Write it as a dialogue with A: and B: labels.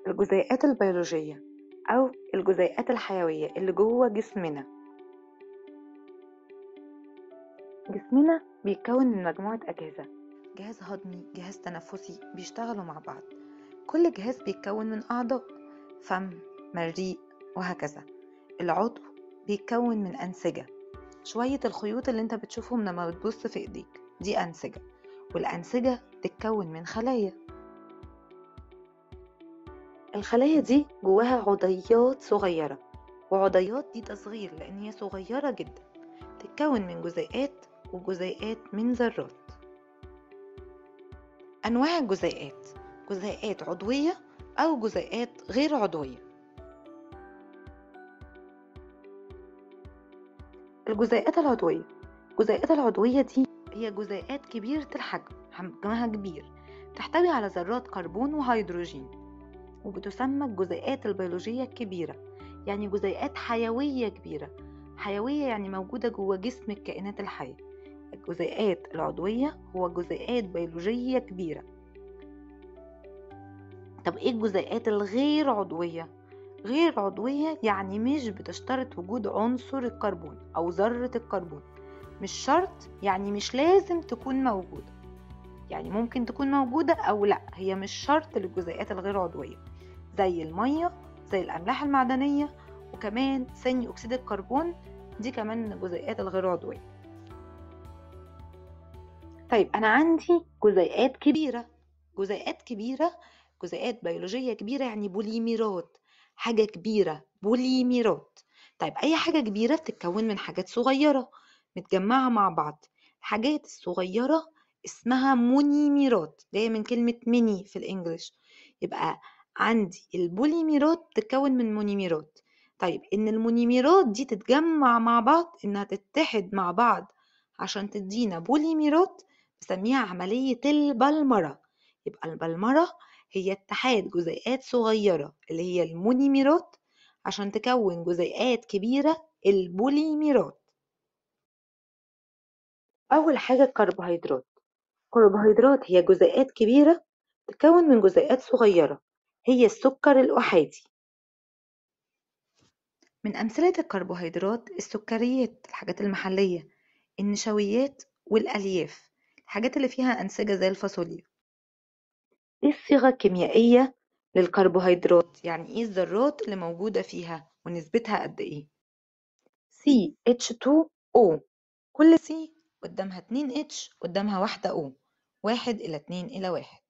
A: الجزيئات البيولوجية أو الجزيئات الحيوية اللي جوه جسمنا جسمنا بيتكون من مجموعة أجهزة جهاز هضمي جهاز تنفسي بيشتغلوا مع بعض كل جهاز بيتكون من أعضاء فم مريء وهكذا العضو بيتكون من أنسجة شوية الخيوط اللي انت بتشوفهم لما بتبص في ايديك دي أنسجة والأنسجة تتكون من خلايا الخلايا دي جواها عضيات صغيرة وعضيات دي تصغير لأن هي صغيرة جدا تتكون من جزيئات وجزيئات من ذرات أنواع الجزيئات جزيئات عضوية أو جزيئات غير عضوية الجزيئات العضوية الجزيئات العضوية دي هي جزيئات كبيرة الحجم حجمها كبير تحتوي على ذرات كربون وهيدروجين وبتسمى الجزيئات البيولوجية الكبيرة يعني جزيئات حيوية كبيرة حيوية يعني موجودة جوه جسم الكائنات الحية الجزيئات العضوية هو جزيئات بيولوجية كبيرة طب ايه الجزيئات الغير عضوية؟ غير عضوية يعني مش بتشترط وجود عنصر الكربون أو ذرة الكربون مش شرط يعني مش لازم تكون موجودة يعني ممكن تكون موجودة أو لأ هي مش شرط للجزيئات الغير عضوية زي المية زي الأملاح المعدنية وكمان ثاني أكسيد الكربون دي كمان من الجزيئات الغير عضوية طيب أنا عندي جزيئات كبيرة جزيئات كبيرة جزيئات بيولوجية كبيرة يعني بوليميرات حاجة كبيرة بوليميرات طيب أي حاجة كبيرة بتتكون من حاجات صغيرة متجمعة مع بعض الحاجات الصغيرة اسمها مونيميرات جاية من كلمة ميني في الإنجليش يبقى عندي البوليميرات بتتكون من مونيميرات طيب إن المونيميرات دي تتجمع مع بعض إنها تتحد مع بعض عشان تدينا بوليميرات بسميها عملية البلمرة يبقى البلمرة هي اتحاد جزيئات صغيرة اللي هي المونيميرات عشان تكون جزيئات كبيرة البوليميرات أول حاجة الكربوهيدرات الكربوهيدرات هي جزيئات كبيرة تتكون من جزيئات صغيرة هي السكر الأحادي من أمثلة الكربوهيدرات السكريات الحاجات المحلية النشويات والألياف الحاجات اللي فيها أنسجة زي الفاصوليا ايه الصيغة الكيميائية للكربوهيدرات يعني ايه الذرات اللي موجودة فيها ونسبتها قد ايه CH2O كل C قدامها 2 H قدامها واحدة O واحد إلى اتنين إلى واحد